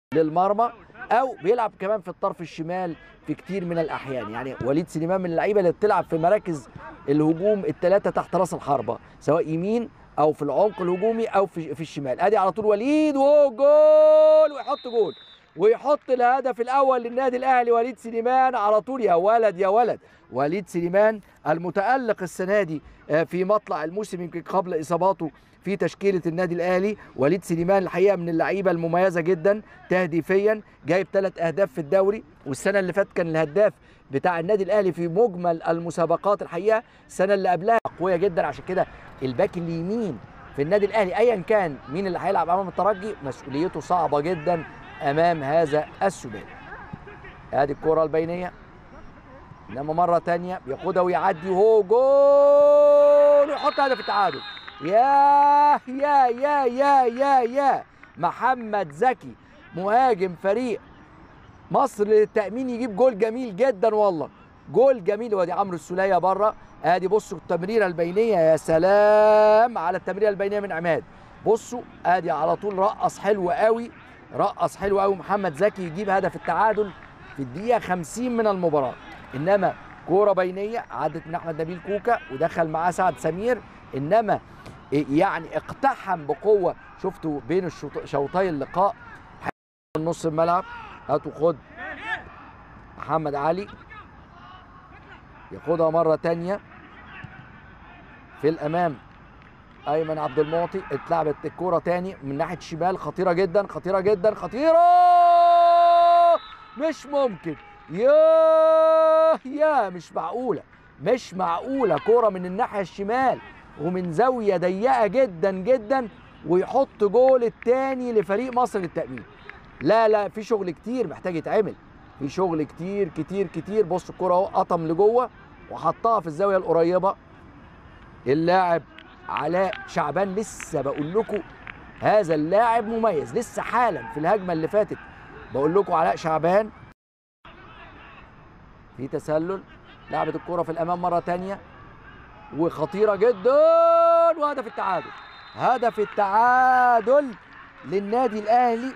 للمرمى او بيلعب كمان في الطرف الشمال في كتير من الاحيان يعني وليد سليمان من اللعيبه اللي بتلعب في مراكز الهجوم الثلاثه تحت راس الحربه سواء يمين او في العمق الهجومي او في في الشمال ادي على طول وليد وجول ويحط جول ويحط الهدف الاول للنادي الاهلي وليد سليمان على طول يا ولد يا ولد وليد سليمان المتالق السنه دي آه، في مطلع الموسم يمكن قبل اصاباته في تشكيله النادي الاهلي وليد سليمان الحقيقه من اللعيبه المميزه جدا تهديفيا جايب ثلاث اهداف في الدوري والسنه اللي فاتت كان الهداف بتاع النادي الاهلي في مجمل المسابقات الحقيقه السنه اللي قبلها قويه جدا عشان كده الباك اليمين في النادي الاهلي ايا كان مين اللي هيلعب امام الترجي مسؤوليته صعبه جدا امام هذا السوداني ادي الكره البينيه انما مره تانية بياخدها ويعدي وهو جول ويحط هدف التعادل يا يا يا يا يا يا محمد زكي مهاجم فريق مصر للتأمين يجيب جول جميل جدا والله جول جميل وادي عمرو السولية بره ادي بصوا التمريره البينيه يا سلام على التمريره البينيه من عماد بصوا ادي على طول رقص حلو قوي رقص حلو قوي محمد زكي يجيب هدف التعادل في الدقيقه 50 من المباراه انما كوره بينيه عدت من احمد نبيل كوكا ودخل معاه سعد سمير انما يعني اقتحم بقوه شفتوا بين الشوط- شوطي اللقاء من نص الملعب هاتوا خد محمد علي ياخدها مره تانية في الامام ايمن عبد المعطي اتلعبت الكوره تاني من ناحيه الشمال خطيره جدا خطيره جدا خطيره مش ممكن يا يا مش معقوله مش معقوله كوره من الناحيه الشمال ومن زاويه ضيقه جدا جدا ويحط جول التاني لفريق مصر للتامين لا لا في شغل كتير محتاج يتعمل في شغل كتير كتير كتير بص الكرة اهو قطم لجوه وحطها في الزاويه القريبه اللاعب علاء شعبان لسه بقول لكم هذا اللاعب مميز لسه حالا في الهجمه اللي فاتت بقول لكم علاء شعبان في تسلل لعبت الكرة في الامام مره تانية وخطيره جدا وهدف التعادل هدف التعادل للنادي الاهلي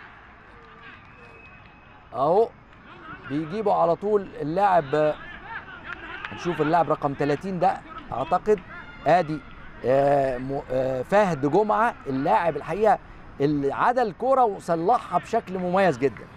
اهو بيجيبوا على طول اللاعب نشوف اللاعب رقم 30 ده اعتقد ادي آه، م- آه، فهد جمعه اللاعب الحقيقه اللي عدى الكوره وصلحها بشكل مميز جدا